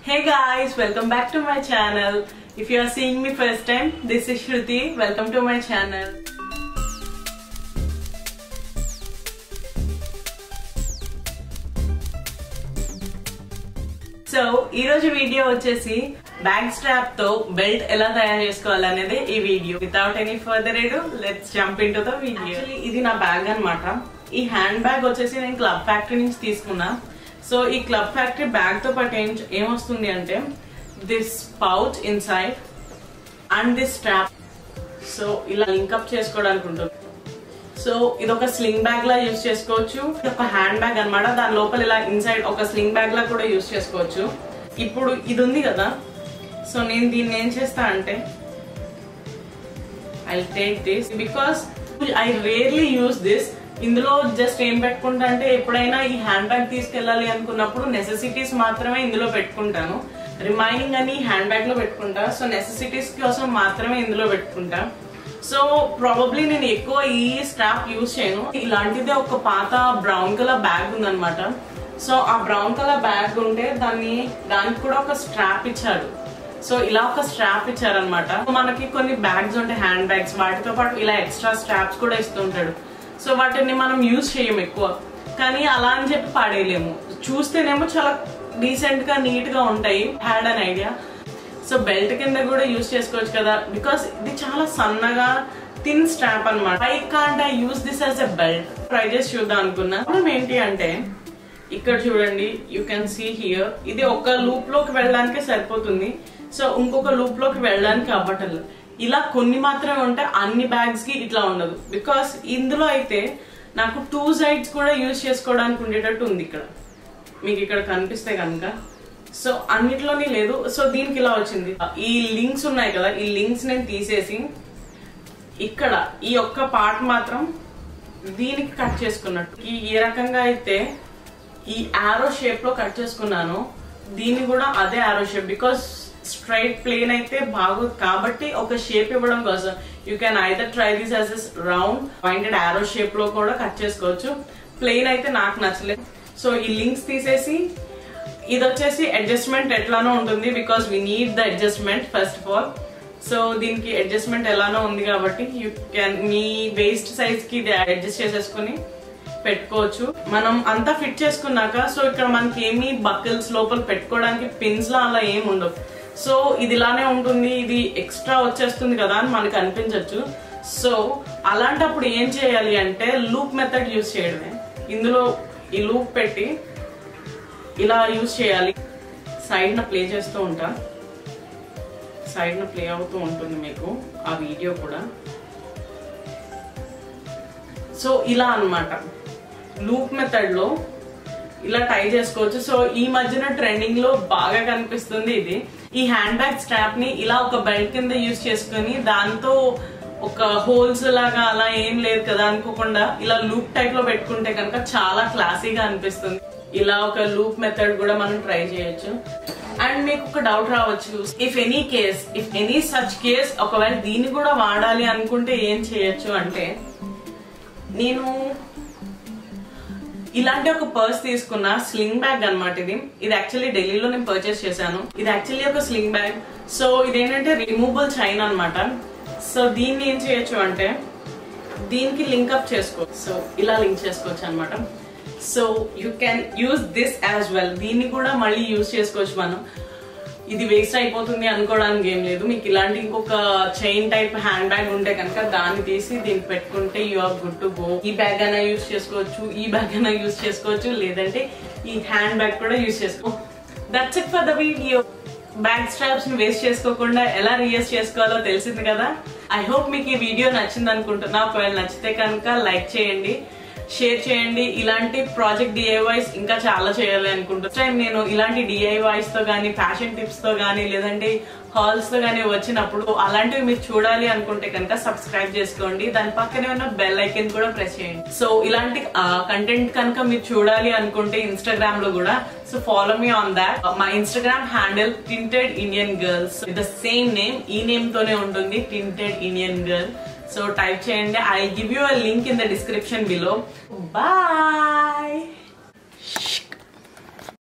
Hey guys, welcome back to my channel. If you are seeing me first time, this is Shruti. Welcome to my channel. So ఈ రోజు video వచ్చేసి bag strap తో belt ఎలా తయారు చేసుకోవాలనేది ఈ video without any further ado let's jump in to the video ఇది నా బ్యాగ్ అన్నమాట ఈ హ్యాండ్ బ్యాగ్ వచ్చేసి నేను క్లబ్ ఫ్యాక్టరీ నుంచి తీసుకున్నా సో ఈ క్లబ్ ఫ్యాక్టరీ బ్యాగ్ తో పాటు ఏం ఏమొస్తుంది అంటే this pouch inside and this strap so ఇలా లింకప్ చేసుకోవడానికి ఉంటుంది సో ఇది ఒక స్లింగ్ బ్యాగ్ లా యూస్ చేసుకోవచ్చు ఇది ఒక హ్యాండ్ బ్యాగ్ అన్నమాట దాని లోపల ఇలా ఇన్సైడ్ ఒక స్లింగ్ బ్యాగ్ లా కూడా యూస్ చేసుకోవచ్చు ఇప్పుడు ఇది ఉంది కదా సో నేను దీన్ని ఏం చేస్తా అంటే I take this because I rarely use this ఇందులో జస్ట్ ఏం పెట్టుకుంటా అంటే ఎప్పుడైనా ఈ హ్యాండ్ బ్యాగ్ తీసుకెళ్ళాలి అనుకున్నప్పుడు నెసెసిటీస్ మాత్రమే ఇందులో పెట్టుకుంటాను రిమైనింగ్ అని హ్యాండ్ బ్యాగ్ లో పెట్టుకుంటా సో నెసెసిటీస్ కోసం మాత్రమే ఇందులో పెట్టుకుంటా సో ప్రాబబ్లీ నేను ఎక్కువ ఈ స్ట్రాప్ యూజ్ చేయను ఇలాంటిదే ఒక పాత బ్రౌన్ కలర్ బ్యాగ్ ఉందన్నమాట సో ఆ బ్రౌన్ కలర్ బ్యాగ్ ఉంటే దాన్ని దానికి కూడా ఒక స్ట్రాప్ ఇచ్చాడు సో ఇలా ఒక స్ట్రాప్ ఇచ్చారనమాట మనకి కొన్ని బ్యాగ్స్ ఉంటాయి హ్యాండ్ బ్యాగ్స్ వాటితో పాటు ఇలా ఎక్స్ట్రా స్ట్రాప్స్ కూడా ఇస్తుంటాడు సో వాటిని మనం యూజ్ చేయం ఎక్కువ కానీ అలా అని చెప్పి పాడేయలేము చూస్తేనేమో చాలా డీసెంట్ గా నీట్ గా ఉంటాయి had an idea so belt కింద కూడా యూజ్ చేసుకోవచ్చు కదా బికాస్ ఇది చాలా సన్నగా థిన్ స్ట్రాప్ అనమాట I can't I use this as a belt try చేసి చూద్దాం అనుకున్నా మనం ఏంటి అంటే ఇక్కడ చూడండి యూ కెన్ సీ హియర్ ఇది ఒక లూప్ లోకి వెళ్ళడానికి సరిపోతుంది సో ఇంకొక లూప్ లోకి వెళ్ళడానికి అవ్వటం ఇలా కొన్ని మాత్రమే ఉంటాయి అన్ని బ్యాగ్స్ కి ఇట్లా ఉండదు బికాస్ ఇందులో అయితే నాకు టూ సైడ్స్ కూడా యూజ్ చేసుకోవడానికి ఉండేటట్టు ఉంది ఇక్కడ మీకు ఇక్కడ కనిపిస్తే కనుక సో అన్నిట్లోని లేదు సో దీనికి ఇలా వచ్చింది ఈ లింక్స్ ఉన్నాయి కదా ఈ లింక్స్ నేను తీసేసి ఇక్కడ ఈ ఒక్క పార్ట్ మాత్రం దీనికి కట్ చేసుకున్నట్టు ఈ ఏ రకంగా అయితే ఈ ఆరో షేప్ లో కట్ చేసుకున్నాను దీన్ని కూడా అదే ఆరో షేప్ బికాస్ స్ట్రైట్ ప్లేన్ అయితే బాగోదు కాబట్టి ఒక షేప్ ఇవ్వడం కోసం you can either try this as S round pointed arrow shape లో కూడా కట్ చేసుకోవచ్చు ప్లేన్ అయితే నాకు నచ్చలేదు సో ఈ లింక్స్ తీసేసి ఇది వచ్చేసి అడ్జస్ట్మెంట్ ఎట్లానో ఉంటుంది because we need the adjustment first of all so దీనికి అడ్జస్ట్మెంట్ ఎలానో ఉంది కాబట్టి యూ క్యాన్ మీ వేస్ట్ సైజ్ కి ఇది అడ్జస్ట్ చేసేసుకుని పెట్టుకోవచ్చు మనం అంతా ఫిట్ చేసుకున్నాక సో ఇక్కడ మనకి ఏమి బకిల్స్ లోపల పెట్టుకోవడానికి పిన్స్ లా అలా ఏమి ఉండవు సో ఇది ఇలానే ఉంటుంది ఇది ఎక్స్ట్రా వచ్చేస్తుంది కదా అని మనకు అనిపించవచ్చు సో అలాంటప్పుడు ఏం చేయాలి అంటే లూప్ మెథడ్ యూజ్ చేయడమే ఇందులో ఈ లూప్ పెట్టి ఇలా యూజ్ చేయాలి సైడ్ న ప్లే చేస్తూ ఉంటా సైడ్ న ప్లే అవుతూ ఉంటుంది మీకు ఆ వీడియో కూడా సో ఇలా అన్నమాట లూప్ మెథడ్ లో ఇలా టై చేసుకోవచ్చు సో ఈ మధ్యన ట్రెండింగ్ లో బాగా కనిపిస్తుంది ఇది ఈ హ్యాండ్ బ్యాగ్ స్ట్రాప్ ని ఇలా ఒక బెల్ట్ కింద యూజ్ చేసుకుని దాంతో ఒక హోల్స్ లాగా అలా ఏం లేదు కదా అనుకోకుండా ఇలా లూప్ టైప్ లో పెట్టుకుంటే కనుక చాలా క్లాసీగా అనిపిస్తుంది ఇలా ఒక లూప్ మెథడ్ కూడా మనం ట్రై చేయొచ్చు అండ్ మీకు ఒక డౌట్ రావచ్చు if any case if any such case ఒకవేళ దీన్ని కూడా వాడాలి అనుకుంటే ఏం చేయొచ్చు అంటే నేను ఇలాంటి ఒక పర్స్ తీసుకున్న స్లింగ్ బ్యాగ్ అనమాట ఇది ఇది యాక్చువల్లీ ఢిల్లీలో నేను పర్చేస్ చేశాను ఇది యాక్చువల్లీ ఒక స్లింగ్ బ్యాగ్ సో ఇదేంటంటే రిమూవబుల్ చైన్ అనమాట సో దీన్ని ఏం చేయొచ్చు అంటే దీనికి లింక్ అప్ చేసుకోవచ్చు సో ఇలా లింక్ చేసుకోవచ్చు అనమాట so you can use this as well దీన్ని కూడా మళ్ళీ యూజ్ చేసుకోవచ్చు మనం ఇది వేస్ట్ అయిపోతుంది అనుకోవడానికి ఏం లేదు మీకు ఇలాంటి ఇంకొక చైన్ టైప్ హ్యాండ్ బ్యాగ్ ఉంటే కనుక దాన్ని తీసి దీనికి పెట్టుకుంటే you are good to go ఈ బ్యాగ్ అయినా యూజ్ చేసుకోవచ్చు ఈ బ్యాగ్ అయినా యూజ్ చేసుకోవచ్చు లేదంటే ఈ హ్యాండ్ బ్యాగ్ కూడా యూజ్ చేసుకో that's it for the video bag straps ని వేస్ట్ చేసుకోకుండా ఎలా రీయూస్ చేసుకోవాలో తెలిసింది కదా ఐ హోప్ మీకు ఈ వీడియో నచ్చింది అనుకుంటున్నా ఒకవేళ నచ్చితే కనుక లైక్ చేయండి షేర్ చేయండి ఇలాంటి ప్రాజెక్ట్ డిఐవైస్ ఇంకా చాలా చేయాలి అనుకుంటున్నా టైం నేను ఇలాంటి డిఐవైస్ తో గానీ ఫ్యాషన్ టిప్స్ తో గానీ లేదంటే హాల్స్ తో గానీ వచ్చినప్పుడు అలాంటివి మీరు చూడాలి అనుకుంటే కనుక సబ్స్క్రైబ్ చేసుకోండి దాని పక్కనే ఉన్న బెల్ ఐకన్ కూడా ప్రెస్ చేయండి సో ఇలాంటి కంటెంట్ కనుక మీరు చూడాలి అనుకుంటే ఇన్స్టాగ్రామ్ లో కూడా so follow me on that మా Instagram handle tinted Indian girls the same name ఈ నేమ్ తోనే ఉంటుంది tinted Indian girl so type చేయండి I give you a link in the description below bye